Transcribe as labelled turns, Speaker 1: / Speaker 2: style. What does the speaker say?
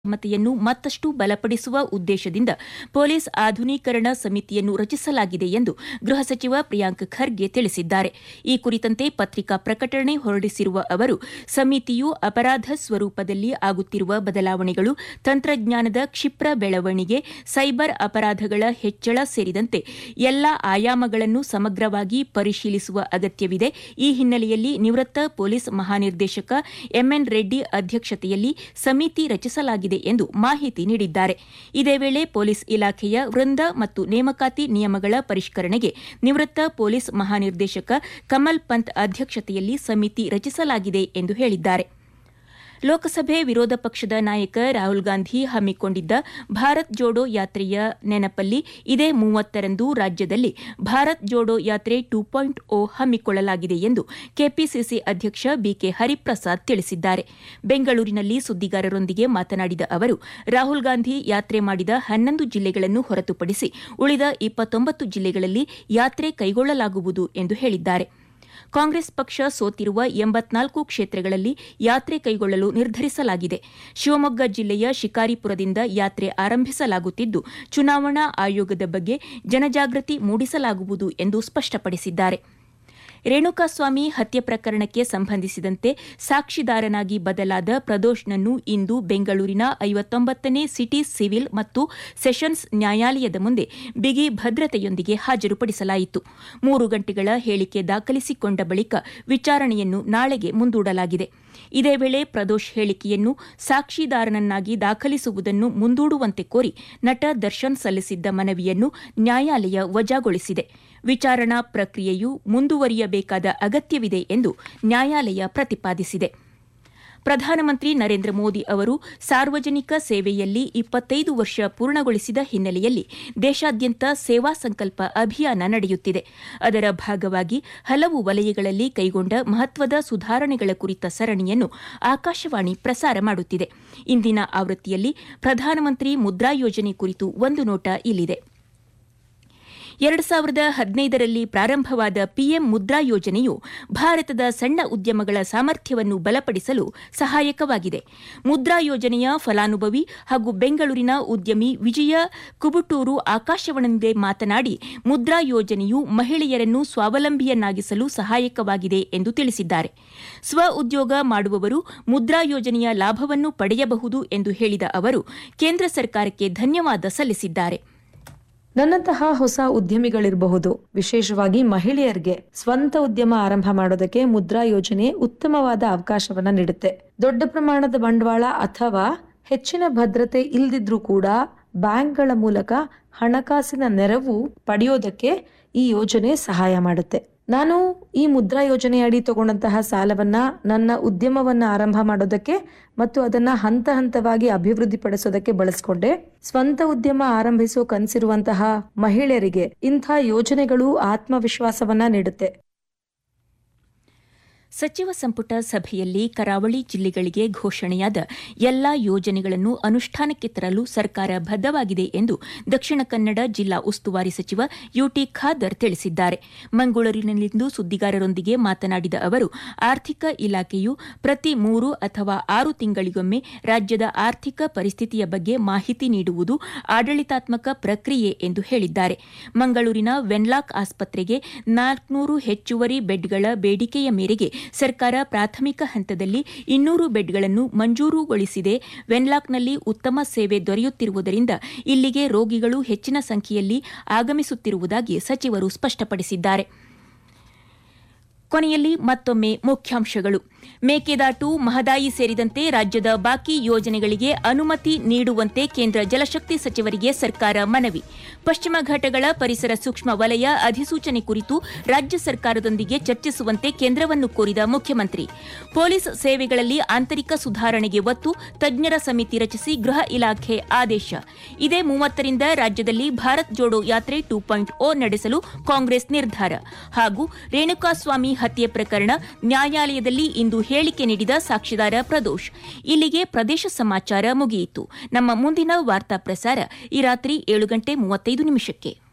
Speaker 1: ಮತೆಯನ್ನು ಮತ್ತಷ್ಟು ಬಲಪಡಿಸುವ ಉದ್ದೇಶದಿಂದ ಪೊಲೀಸ್ ಆಧುನೀಕರಣ ಸಮಿತಿಯನ್ನು ರಚಿಸಲಾಗಿದೆ ಎಂದು ಗೃಹ ಸಚಿವ ಪ್ರಿಯಾಂಕ್ ಖರ್ಗೆ ತಿಳಿಸಿದ್ದಾರೆ ಈ ಕುರಿತಂತೆ ಪತ್ರಿಕಾ ಪ್ರಕಟಣೆ ಹೊರಡಿಸಿರುವ ಅವರು ಸಮಿತಿಯು ಅಪರಾಧ ಸ್ವರೂಪದಲ್ಲಿ ಆಗುತ್ತಿರುವ ಬದಲಾವಣೆಗಳು ತಂತ್ರಜ್ಞಾನದ ಕ್ಷಿಪ್ರ ಬೆಳವಣಿಗೆ ಸೈಬರ್ ಅಪರಾಧಗಳ ಹೆಚ್ಚಳ ಸೇರಿದಂತೆ ಎಲ್ಲಾ ಆಯಾಮಗಳನ್ನು ಸಮಗ್ರವಾಗಿ ಪರಿಶೀಲಿಸುವ ಅಗತ್ಯವಿದೆ ಈ ಹಿನ್ನೆಲೆಯಲ್ಲಿ ನಿವೃತ್ತ ಪೊಲೀಸ್ ಮಹಾನಿರ್ದೇಶಕ ಎಂಎನ್ ರೆಡ್ಡಿ ಅಧ್ಯಕ್ಷತೆಯಲ್ಲಿ ಸಮಿತಿ ರಚಿಸಲಾಗಿದೆ ಎಂದು ಮಾಹಿತಿ ನೀಡಿದ್ದಾರೆ ಇದೇ ವೇಳೆ ಪೊಲೀಸ್ ಇಲಾಖೆಯ ವೃಂದ ಮತ್ತು ನೇಮಕಾತಿ ನಿಯಮಗಳ ಪರಿಷ್ಕರಣೆಗೆ ನಿವೃತ್ತ ಪೊಲೀಸ್ ಮಹಾನಿರ್ದೇಶಕ ಕಮಲ್ ಪಂತ್ ಅಧ್ಯಕ್ಷತೆಯಲ್ಲಿ ಸಮಿತಿ ರಚಿಸಲಾಗಿದೆ ಎಂದು ಹೇಳಿದ್ದಾರೆ ಲೋಕಸಭೆ ವಿರೋಧ ಪಕ್ಷದ ನಾಯಕ ರಾಹುಲ್ ಗಾಂಧಿ ಹಮ್ಮಿಕೊಂಡಿದ್ದ ಭಾರತ್ ಜೋಡೋ ಯಾತ್ರೆಯ ನೆನಪಲ್ಲಿ ಇದೇ ಮೂವತ್ತರಂದು ರಾಜ್ಯದಲ್ಲಿ ಭಾರತ್ ಜೋಡೋ ಯಾತ್ರೆ ಟೂ ಪಾಯಿಂಟ್ ಓ ಹಮ್ಮಿಕೊಳ್ಳಲಾಗಿದೆ ಎಂದು ಕೆಪಿಸಿಸಿ ಅಧ್ಯಕ್ಷ ಬಿಕೆ ಹರಿಪ್ರಸಾದ್ ತಿಳಿಸಿದ್ದಾರೆ ಬೆಂಗಳೂರಿನಲ್ಲಿ ಸುದ್ದಿಗಾರರೊಂದಿಗೆ ಮಾತನಾಡಿದ ಅವರು ರಾಹುಲ್ ಗಾಂಧಿ ಯಾತ್ರೆ ಮಾಡಿದ ಹನ್ನೊಂದು ಜಿಲ್ಲೆಗಳನ್ನು ಹೊರತುಪಡಿಸಿ ಉಳಿದ ಇಪ್ಪತ್ತೊಂಬತ್ತು ಜಿಲ್ಲೆಗಳಲ್ಲಿ ಯಾತ್ರೆ ಕೈಗೊಳ್ಳಲಾಗುವುದು ಎಂದು ಹೇಳಿದ್ದಾರೆ ಕಾಂಗ್ರೆಸ್ ಪಕ್ಷ ಸೋತಿರುವ ಎಂಬತ್ನಾಲ್ಕು ಕ್ಷೇತ್ರಗಳಲ್ಲಿ ಯಾತ್ರೆ ಕೈಗೊಳ್ಳಲು ನಿರ್ಧರಿಸಲಾಗಿದೆ ಶಿವಮೊಗ್ಗ ಜಿಲ್ಲೆಯ ಶಿಕಾರಿಪುರದಿಂದ ಯಾತ್ರೆ ಆರಂಭಿಸಲಾಗುತ್ತಿದ್ದು ಚುನಾವಣಾ ಆಯೋಗದ ಬಗ್ಗೆ ಜನಜಾಗೃತಿ ಮೂಡಿಸಲಾಗುವುದು ಎಂದು ಸ್ಪಷ್ಟಪಡಿಸಿದ್ದಾರೆ ರೇಣುಕಾಸ್ವಾಮಿ ಹತ್ಯೆ ಪ್ರಕರಣಕ್ಕೆ ಸಂಬಂಧಿಸಿದಂತೆ ಸಾಕ್ಷಿದಾರನಾಗಿ ಬದಲಾದ ಪ್ರದೋಷ್ನನ್ನು ಇಂದು ಬೆಂಗಳೂರಿನ ಐವತ್ತೊಂಬತ್ತನೇ ಸಿಟಿ ಸಿವಿಲ್ ಮತ್ತು ಸೆಷನ್ಸ್ ನ್ಯಾಯಾಲಯದ ಮುಂದೆ ಬಿಗಿ ಭದ್ರತೆಯೊಂದಿಗೆ ಹಾಜರುಪಡಿಸಲಾಯಿತು ಮೂರು ಗಂಟೆಗಳ ಹೇಳಿಕೆ ದಾಖಲಿಸಿಕೊಂಡ ಬಳಿಕ ವಿಚಾರಣೆಯನ್ನು ನಾಳೆಗೆ ಮುಂದೂಡಲಾಗಿದೆ ಇದೇ ವೇಳೆ ಪ್ರದೋಷ್ ಹೇಳಿಕೆಯನ್ನು ಸಾಕ್ಷಿದಾರನನ್ನಾಗಿ ದಾಖಲಿಸುವುದನ್ನು ಮುಂದೂಡುವಂತೆ ಕೋರಿ ನಟ ದರ್ಶನ್ ಸಲ್ಲಿಸಿದ್ದ ಮನವಿಯನ್ನು ನ್ಯಾಯಾಲಯ ವಜಾಗೊಳಿಸಿದೆ ವಿಚಾರಣಾ ಪ್ರಕ್ರಿಯೆಯು ಮುಂದುವರಿಯಬೇಕಾದ ಅಗತ್ಯವಿದೆ ಎಂದು ನ್ಯಾಯಾಲಯ ಪ್ರತಿಪಾದಿಸಿದೆ ಪ್ರಧಾನಮಂತ್ರಿ ನರೇಂದ್ರ ಮೋದಿ ಅವರು ಸಾರ್ವಜನಿಕ ಸೇವೆಯಲ್ಲಿ ಇಪ್ಪತ್ತೈದು ವರ್ಷ ಪೂರ್ಣಗೊಳಿಸಿದ ಹಿನ್ನೆಲೆಯಲ್ಲಿ ದೇಶಾದ್ಯಂತ ಸೇವಾ ಸಂಕಲ್ಪ ಅಭಿಯಾನ ನಡೆಯುತ್ತಿದೆ ಅದರ ಭಾಗವಾಗಿ ಹಲವು ವಲಯಗಳಲ್ಲಿ ಕೈಗೊಂಡ ಮಹತ್ವದ ಸುಧಾರಣೆಗಳ ಕುರಿತ ಸರಣಿಯನ್ನು ಆಕಾಶವಾಣಿ ಪ್ರಸಾರ ಮಾಡುತ್ತಿದೆ ಇಂದಿನ ಆವೃತ್ತಿಯಲ್ಲಿ ಪ್ರಧಾನಮಂತ್ರಿ ಮುದ್ರಾ ಯೋಜನೆ ಕುರಿತು ಒಂದು ನೋಟ ಇಲ್ಲಿದೆ ಎರಡು ಸಾವಿರದ ಹದಿನೈದರಲ್ಲಿ ಪ್ರಾರಂಭವಾದ ಪಿಎಂ ಮುದ್ರಾ ಯೋಜನೆಯು ಭಾರತದ ಸಣ್ಣ ಉದ್ಯಮಗಳ ಸಾಮರ್ಥ್ಯವನ್ನು ಬಲಪಡಿಸಲು ಸಹಾಯಕವಾಗಿದೆ ಮುದ್ರಾ ಯೋಜನೆಯ ಫಲಾನುಭವಿ ಹಾಗೂ ಬೆಂಗಳೂರಿನ ಉದ್ಯಮಿ ವಿಜಯ ಕುಬುಟೂರು ಆಕಾಶವಾಣಿಯೊಂದಿಗೆ ಮಾತನಾಡಿ ಮುದ್ರಾ ಯೋಜನೆಯು ಮಹಿಳೆಯರನ್ನು ಸ್ವಾವಲಂಬಿಯನ್ನಾಗಿಸಲು ಸಹಾಯಕವಾಗಿದೆ ಎಂದು ತಿಳಿಸಿದ್ದಾರೆ ಸ್ವ ಉದ್ಯೋಗ ಮಾಡುವವರು ಮುದ್ರಾ ಯೋಜನೆಯ ಲಾಭವನ್ನು ಪಡೆಯಬಹುದು ಎಂದು ಹೇಳಿದ ಅವರು ಕೇಂದ್ರ ಸರ್ಕಾರಕ್ಕೆ ಧನ್ಯವಾದ ಸಲ್ಲಿಸಿದ್ದಾರೆ
Speaker 2: ನನ್ನಂತಹ ಹೊಸ ಉದ್ಯಮಿಗಳಿರಬಹುದು ವಿಶೇಷವಾಗಿ ಮಹಿಳೆಯರಿಗೆ ಸ್ವಂತ ಉದ್ಯಮ ಆರಂಭ ಮಾಡೋದಕ್ಕೆ ಮುದ್ರಾ ಯೋಜನೆ ಉತ್ತಮವಾದ ಅವಕಾಶವನ್ನ ನೀಡುತ್ತೆ ದೊಡ್ಡ ಪ್ರಮಾಣದ ಬಂಡವಾಳ ಅಥವಾ ಹೆಚ್ಚಿನ ಭದ್ರತೆ ಇಲ್ದಿದ್ರೂ ಕೂಡ ಬ್ಯಾಂಕ್ಗಳ ಮೂಲಕ ಹಣಕಾಸಿನ ನೆರವು ಪಡೆಯೋದಕ್ಕೆ ಈ ಯೋಜನೆ ಸಹಾಯ ಮಾಡುತ್ತೆ ನಾನು ಈ ಮುದ್ರಾ ಯೋಜನೆ ಅಡಿ ತಗೊಂಡಂತಹ ಸಾಲವನ್ನ ನನ್ನ ಉದ್ಯಮವನ್ನ ಆರಂಭ ಮಾಡೋದಕ್ಕೆ ಮತ್ತು ಅದನ್ನ ಹಂತ ಹಂತವಾಗಿ ಅಭಿವೃದ್ಧಿಪಡಿಸೋದಕ್ಕೆ ಬಳಸ್ಕೊಂಡೆ ಸ್ವಂತ ಉದ್ಯಮ ಆರಂಭಿಸೋ ಕನಸಿರುವಂತಹ ಮಹಿಳೆಯರಿಗೆ ಇಂಥ ಯೋಜನೆಗಳು ಆತ್ಮವಿಶ್ವಾಸವನ್ನ ನೀಡುತ್ತೆ
Speaker 1: ಸಚಿವ ಸಂಪುಟ ಸಭೆಯಲ್ಲಿ ಕರಾವಳಿ ಜಿಲ್ಲೆಗಳಿಗೆ ಘೋಷಣೆಯಾದ ಎಲ್ಲಾ ಯೋಜನೆಗಳನ್ನು ಅನುಷ್ಠಾನಕ್ಕೆ ತರಲು ಸರ್ಕಾರ ಬದ್ದವಾಗಿದೆ ಎಂದು ದಕ್ಷಿಣ ಕನ್ನಡ ಜಿಲ್ಲಾ ಉಸ್ತುವಾರಿ ಸಚಿವ ಯುಟಿ ಖಾದರ್ ತಿಳಿಸಿದ್ದಾರೆ ಮಂಗಳೂರಿನಲ್ಲಿಂದು ಸುದ್ದಿಗಾರರೊಂದಿಗೆ ಮಾತನಾಡಿದ ಅವರು ಆರ್ಥಿಕ ಇಲಾಖೆಯು ಪ್ರತಿ ಮೂರು ಅಥವಾ ಆರು ತಿಂಗಳಿಗೊಮ್ಮೆ ರಾಜ್ಯದ ಆರ್ಥಿಕ ಪರಿಸ್ಥಿತಿಯ ಬಗ್ಗೆ ಮಾಹಿತಿ ನೀಡುವುದು ಆಡಳಿತಾತ್ಮಕ ಪ್ರಕ್ರಿಯೆ ಎಂದು ಹೇಳಿದ್ದಾರೆ ಮಂಗಳೂರಿನ ವೆನ್ಲಾಕ್ ಆಸ್ಪತ್ರೆಗೆ ನಾಲ್ಕುನೂರು ಹೆಚ್ಚುವರಿ ಬೆಡ್ಗಳ ಬೇಡಿಕೆಯ ಮೇರೆಗೆ ಸರ್ಕಾರ ಪ್ರಾಥಮಿಕ ಹಂತದಲ್ಲಿ ಇನ್ನೂರು ಬೆಡ್ಗಳನ್ನು ಮಂಜೂರುಗೊಳಿಸಿದೆ ವೆನ್ಲಾಕ್ನಲ್ಲಿ ಉತ್ತಮ ಸೇವೆ ದೊರೆಯುತ್ತಿರುವುದರಿಂದ ಇಲ್ಲಿಗೆ ರೋಗಿಗಳು ಹೆಚ್ಚಿನ ಸಂಖ್ಯೆಯಲ್ಲಿ ಆಗಮಿಸುತ್ತಿರುವುದಾಗಿ ಸಚಿವರು ಸ್ಪಷ್ಟಪಡಿಸಿದ್ದಾರೆ ಕೊನೆಯಲ್ಲಿ ಮತ್ತೊಮ್ಮೆ ಮುಖ್ಯಾಂಶಗಳು ಮೇಕೆದಾಟು ಮಹದಾಯಿ ಸೇರಿದಂತೆ ರಾಜ್ಯದ ಬಾಕಿ ಯೋಜನೆಗಳಿಗೆ ಅನುಮತಿ ನೀಡುವಂತೆ ಕೇಂದ್ರ ಜಲಶಕ್ತಿ ಸಚಿವರಿಗೆ ಸರ್ಕಾರ ಮನವಿ ಪಶ್ಚಿಮ ಘಟ್ಟಗಳ ಪರಿಸರ ಸೂಕ್ಷ್ಮ ವಲಯ ಅಧಿಸೂಚನೆ ಕುರಿತು ರಾಜ್ಯ ಸರ್ಕಾರದೊಂದಿಗೆ ಚರ್ಚಿಸುವಂತೆ ಕೇಂದ್ರವನ್ನು ಕೋರಿದ ಮುಖ್ಯಮಂತ್ರಿ ಪೊಲೀಸ್ ಸೇವೆಗಳಲ್ಲಿ ಆಂತರಿಕ ಸುಧಾರಣೆಗೆ ಒತ್ತು ತಜ್ಞರ ಸಮಿತಿ ರಚಿಸಿ ಗೃಹ ಇಲಾಖೆ ಆದೇಶ ಇದೇ ಮೂವತ್ತರಿಂದ ರಾಜ್ಯದಲ್ಲಿ ಭಾರತ್ ಜೋಡೋ ಯಾತ್ರೆ ಟೂ ಪಾಯಿಂಟ್ ಓ ನಡೆಸಲು ಕಾಂಗ್ರೆಸ್ ನಿರ್ಧಾರ ಹಾಗೂ ರೇಣುಕಾಸ್ವಾಮಿ ಹತ್ಯೆ ಪ್ರಕರಣ ನ್ಯಾಯಾಲಯದಲ್ಲಿ ಇಂದು ಹೇಳಿಕೆ ನೀಡಿದ ಸಾಕ್ಷಿದಾರ ಪ್ರದೋಷ್ ಇಲ್ಲಿಗೆ ಪ್ರದೇಶ ಸಮಾಚಾರ ಮುಗಿಯಿತು ನಮ್ಮ ಮುಂದಿನ ವಾರ್ತಾ ಪ್ರಸಾರ ಈ ರಾತ್ರಿ ಏಳು ಗಂಟೆ ಮೂವತ್ತೈದು ನಿಮಿಷಕ್ಕೆ